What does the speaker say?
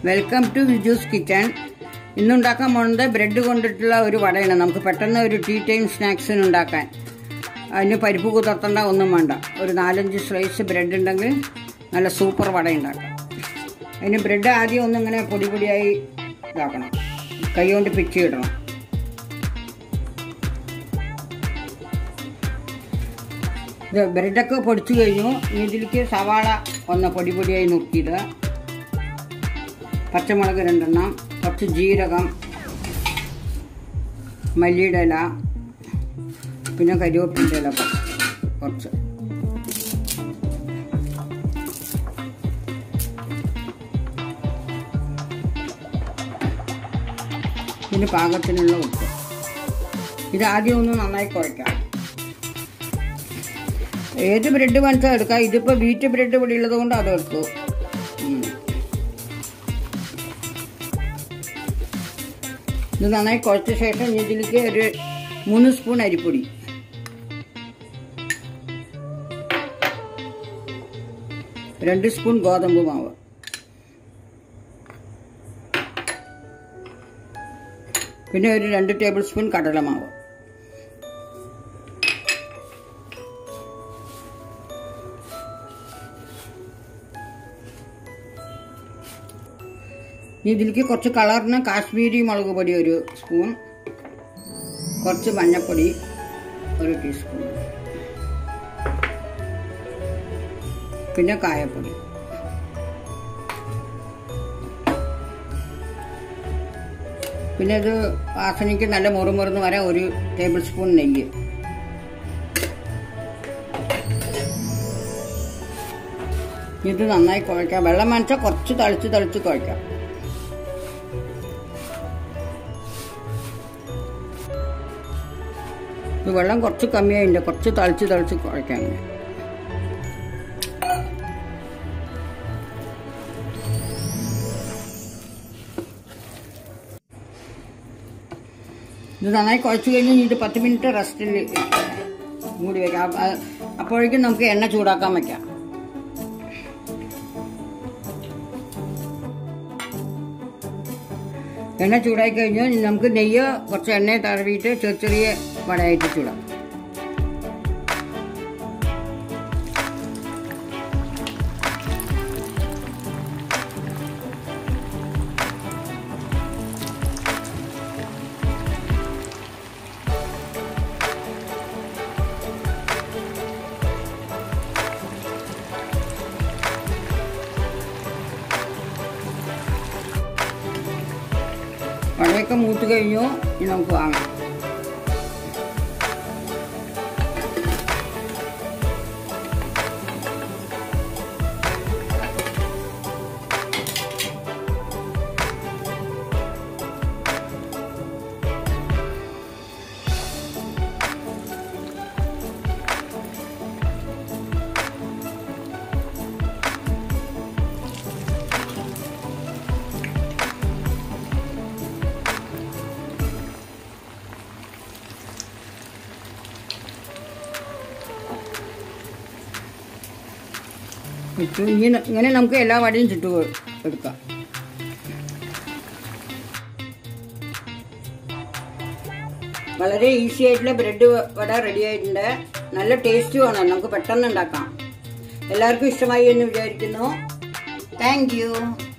Welcome to Viju's kitchen ഇന്നുണ്ടാക്കാൻ പോകുന്നത് bread കൊണ്ടിട്ടുള്ള ഒരു വടയാണ് നമുക്ക് പെട്ടെന്ന് ഒരു ടീ ടൈം സ്നാക്സിന് ഉണ്ടാക്കാൻ അതിന് പരിപ്പ് കുതിർത്തേണ്ട ഒന്നും വേണ്ട ഒരു നാലഞ്ച് സ്ലൈസ് ബ്രെഡ് ഉണ്ടെങ്കിൽ നല്ല സൂപ്പർ വട ഉണ്ടാക്കാം അതിന് ബ്രെഡ് ആദ്യം ഒന്നിങ്ങനെ പൊടി പൊടിയായി ഇതാക്കണം കൈ കൊണ്ട് പിച്ചി ഇടണം ഇത് ബ്രെഡൊക്കെ പൊടിച്ചു കഴിഞ്ഞു ഇനി ഇതിലേക്ക് സവാള ഒന്ന് പൊടി പൊടിയായി നുറുക്കിയിടുക പച്ചമുളക് രണ്ടെണ്ണം കുറച്ച് ജീരകം മല്ലിയുടെ ഇല പിന്നെ കരിവേപ്പിൻ്റെ ഇല കുറച്ച് ഇതിന് പാകത്തിനുള്ള ഉപ്പ് ഇത് ആദ്യം ഒന്ന് നന്നായി കുഴയ്ക്കാം ഏത് ബ്രെഡ് വേണിച്ചാൽ എടുക്കാം ഇതിപ്പോൾ വീറ്റ് ബ്രെഡ് ഇവിടെ ഉള്ളത് കൊണ്ട് അത് എടുത്തു ഉം. ഇത് നന്നായി കുഴച്ച ശേഷം ഇനി ഇതിലേക്ക് ഒരു മൂന്ന് സ്പൂൺ അരിപ്പൊടി രണ്ട് സ്പൂൺ ഗോതമ്പ് മാവ് പിന്നെ ഒരു രണ്ട് ടേബിൾ സ്പൂൺ കടലമാവ് ഇനി ഇതിലേക്ക് കുറച്ച് കളറിന് കാശ്മീരി മുളക് പൊടി ഒരു സ്പൂൺ കുറച്ച് മഞ്ഞൾപ്പൊടി ഒരു ടീസ്പൂൺ പിന്നെ കായപ്പൊടി പിന്നെ ഇത് വാസനയ്ക്ക് നല്ല മുറുമുറുന്ന് വരാൻ ഒരു ടേബിൾ സ്പൂൺ നെയ്യ് ഇത് നന്നായി കുഴക്കാം വെള്ളം മനച്ചാൽ കുറച്ച് തളിച്ച് തളിച്ച് കുഴക്കാം ഇത് വെള്ളം കുറച്ച് കമ്മിയായിട്ടുണ്ട് കുറച്ച് തളിച്ച് തളിച്ച് കുഴക്കാം ഇങ്ങനെ ഇത് നന്നായി കുഴച്ച് കഴിഞ്ഞ് ഇനി ഇത് പത്ത് മിനിറ്റ് റെസ്റ്റിൽ മൂടി വെക്കാം അ- അപ്പോഴേക്കും നമുക്ക് എണ്ണ ചൂടാക്കാൻ വെക്കാം എണ്ണ ചൂടായി കഴിഞ്ഞാൽ ഇനി നമുക്ക് നെയ്യ് കുറച്ച് എണ്ണ തടവിയിട്ട് ചെറിയ ചെറിയ വടയായിട്ട് ചൂടാം വടയൊക്കെ മൂത്ത് കഴിഞ്ഞു ഇനി നമുക്ക് വാങ്ങാം ഇട്ടു ഇങ്ങനെ ഇങ്ങനെ നമുക്ക് എല്ലാ വടയും ചുട്ടു എടുക്കാം വളരെ ഈസി ആയിട്ടുള്ള ബ്രെഡ് വട റെഡി ആയിട്ടുണ്ട് നല്ല ടേസ്റ്റുമാണ് നമുക്ക് പെട്ടെന്ന് ഉണ്ടാക്കാം എല്ലാവർക്കും ഇഷ്ടമായി എന്ന് വിചാരിക്കുന്നു താങ്ക് യു